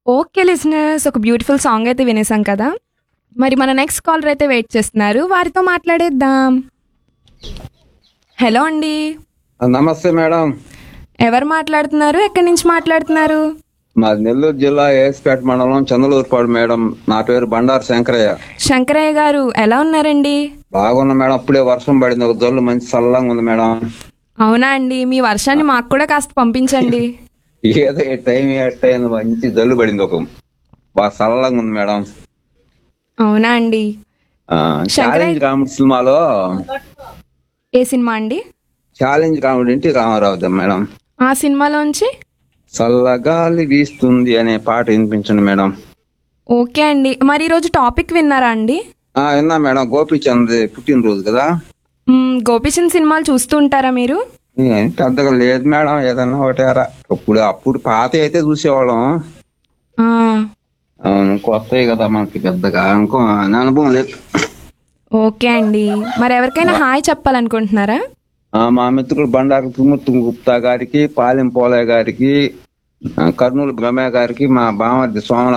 okay listeners ఒక beautiful song అయితే వినేసాం కదా మరి మన నెక్స్ట్ కాలర్ అయితే వెయిట్ చేస్తున్నారు వారితో మాట్లాడేద్దాం హలో అండి నమస్తే మేడం ఎవరు మాట్లాడుతున్నారు ఎక్కడి నుంచి మాట్లాడుతున్నారు మాది నెల్లూరు జిల్లా ఏస్పేట మండలం చందలూరుపాడు మేడం నా పేరు బండారు శంకరయ్య శంకరయ్య గారు ఎలా ఉన్నారండి బాగున్నా మేడం అప్పుడే వర్షం పడింది ఒక జల్లు మంచి చల్లంగా ఉంది మేడం అవునా అండి మీ వర్షాన్ని మాకు కూడా కాస్త పంపించండి ఏదో ఈ టైం ఏ టైం మంచి జల్లు పడింది ఒక బాగా చల్లంగా ఉంది మేడం అవునా అండి ఆ, ఛాలెంజ్ రాముడు సినిమాలో ఏ సినిమా అండి ఛాలెంజ్ రాముడు ఇంటి రామారావు మేడం ఆ సినిమాలోంచి చల్లగాలి వీస్తుంది అనే పాట వినిపించండి మేడం ఓకే అండి మరి ఈరోజు టాపిక్ విన్నారా అండి ఆ విన్నా మేడం గోపీచంద్ పుట్టినరోజు కదా మ్మ్, గోపీచంద్ సినిమాలు చూస్తూ ఉంటారా మీరు ఏం పెద్దగా లేదు మేడం ఏదన్నా ఒకటేరా అప్పుడు అప్పుడు పాత అయితే చూసేవాళ్ళం ఆ, అవును కొత్తవి కదా మనకి పెద్దగా ఇంకో అనుభవం లేదు ఓకే అండి మరి ఎవరికైనా హాయ్ చెప్పాలనుకుంటున్నారా ఆ, మా మిత్రులు బండారు తుమ్ముత్తు గుప్తా గారికి పాలెం పోలయ్య గారికి ఆ, కర్నూలు బ్రహ్మయ్య గారికి మా బామర్ది సోమనాథ్